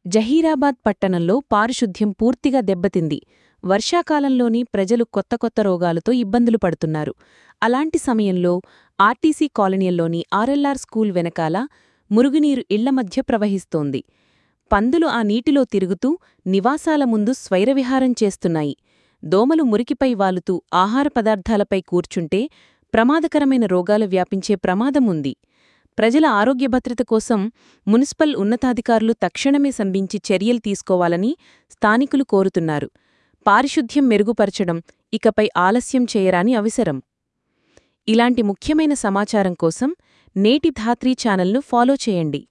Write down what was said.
జహీరాబాద్ పట్టణంలో పారిశుద్ధ్యం పూర్తిగా దెబ్బతింది వర్షాకాలంలోని ప్రజలు కొత్త కొత్త రోగాలతో ఇబ్బందులు పడుతున్నారు అలాంటి సమయంలో ఆర్టీసీ కాలనీల్లోని ఆర్ఎల్ఆర్ స్కూల్ వెనకాల మురుగునీరు ఇళ్ల మధ్య ప్రవహిస్తోంది పందులు ఆ నీటిలో తిరుగుతూ నివాసాల ముందు స్వైరవిహారం చేస్తున్నాయి దోమలు మురికిపై వాలుతూ ఆహార పదార్థాలపై కూర్చుంటే ప్రమాదకరమైన రోగాలు వ్యాపించే ప్రమాదముంది ప్రజల ఆరోగ్య భద్రత కోసం మున్సిపల్ ఉన్నతాధికారులు తక్షణమే సంభించి చర్యలు తీసుకోవాలని స్థానికులు కోరుతున్నారు పారిశుద్ధ్యం మెరుగుపరచడం ఇకపై ఆలస్యం చేయరాని అవసరం ఇలాంటి ముఖ్యమైన సమాచారం కోసం నేటి ధాత్రీ ఛానల్ను ఫాలో చేయండి